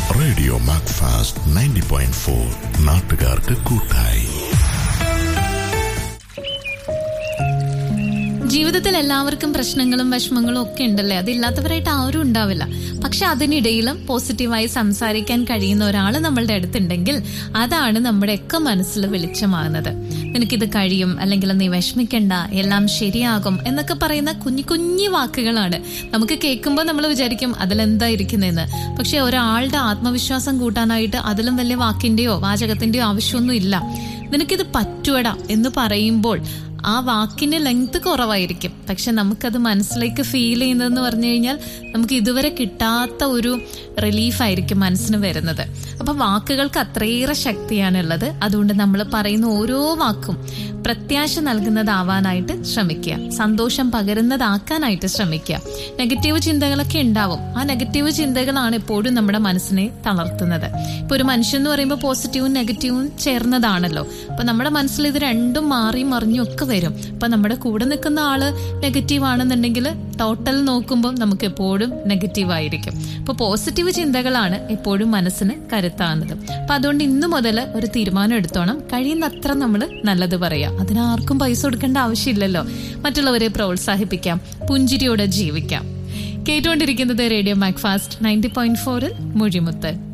radio MACFAST ninety point four നാട്ടുകാർക്ക് കൂട്ടായി ജീവിതത്തിൽ എല്ലാവർക്കും പ്രശ്നങ്ങളും വിഷമങ്ങളും ഒക്കെ ഉണ്ടല്ലേ അതില്ലാത്തവരായിട്ട് ആരും ഉണ്ടാവില്ല പക്ഷെ അതിനിടയിലും പോസിറ്റീവായി സംസാരിക്കാൻ കഴിയുന്ന ഒരാൾ നമ്മളുടെ അടുത്തുണ്ടെങ്കിൽ അതാണ് നമ്മുടെയൊക്കെ മനസ്സിൽ വെളിച്ചമാകുന്നത് നിനക്കിത് കഴിയും അല്ലെങ്കിൽ നീ വിഷമിക്കണ്ട എല്ലാം ശരിയാകും എന്നൊക്കെ പറയുന്ന കുഞ്ഞു കുഞ്ഞു വാക്കുകളാണ് നമുക്ക് കേൾക്കുമ്പോൾ നമ്മൾ വിചാരിക്കും അതിലെന്താ ഇരിക്കുന്നതെന്ന് പക്ഷെ ഒരാളുടെ ആത്മവിശ്വാസം കൂട്ടാനായിട്ട് അതിലും വലിയ വാക്കിന്റെയോ വാചകത്തിന്റെയോ ആവശ്യമൊന്നും ഇല്ല നിനക്കിത് പറ്റുവടാ എന്ന് പറയുമ്പോൾ ആ വാക്കിന്റെ ലെങ്ത് കുറവായിരിക്കും പക്ഷെ നമുക്കത് മനസ്സിലേക്ക് ഫീൽ ചെയ്യുന്നതെന്ന് പറഞ്ഞു കഴിഞ്ഞാൽ നമുക്ക് ഇതുവരെ കിട്ടാത്ത ഒരു റിലീഫായിരിക്കും മനസ്സിന് വരുന്നത് അപ്പൊ വാക്കുകൾക്ക് അത്രയേറെ ശക്തിയാണുള്ളത് അതുകൊണ്ട് നമ്മൾ പറയുന്ന ഓരോ വാക്കും പ്രത്യാശ നൽകുന്നതാവാനായിട്ട് ശ്രമിക്കുക സന്തോഷം പകരുന്നതാക്കാനായിട്ട് ശ്രമിക്കുക നെഗറ്റീവ് ചിന്തകളൊക്കെ ഉണ്ടാവും ആ നെഗറ്റീവ് ചിന്തകളാണ് എപ്പോഴും നമ്മുടെ മനസ്സിനെ തളർത്തുന്നത് ഇപ്പൊ ഒരു മനുഷ്യൻ എന്ന് പറയുമ്പോൾ പോസിറ്റീവും നെഗറ്റീവും ചേർന്നതാണല്ലോ അപ്പൊ നമ്മുടെ മനസ്സിൽ ഇത് രണ്ടും മാറി മറിഞ്ഞും ഒക്കെ വരും അപ്പൊ നമ്മുടെ കൂടെ നിൽക്കുന്ന ആള് നെഗറ്റീവ് ആണെന്നുണ്ടെങ്കിൽ ടോട്ടൽ നോക്കുമ്പോൾ നമുക്ക് എപ്പോഴും നെഗറ്റീവ് ആയിരിക്കും അപ്പൊ പോസിറ്റീവ് ചിന്തകളാണ് എപ്പോഴും മനസ്സിന് കരുത്താകുന്നത് അപ്പൊ അതുകൊണ്ട് ഇന്നു മുതൽ ഒരു തീരുമാനം എടുത്തോണം കഴിയുന്നത്ര നമ്മൾ നല്ലത് പറയാം അതിനാർക്കും പൈസ കൊടുക്കേണ്ട ആവശ്യമില്ലല്ലോ മറ്റുള്ളവരെ പ്രോത്സാഹിപ്പിക്കാം പുഞ്ചിരിയോടെ ജീവിക്കാം കേട്ടുകൊണ്ടിരിക്കുന്നത് റേഡിയോ മാക്ഫാസ്റ്റ് നയൻറ്റി പോയിന്റ് ഫോറിൽ മുഴിമുത്ത്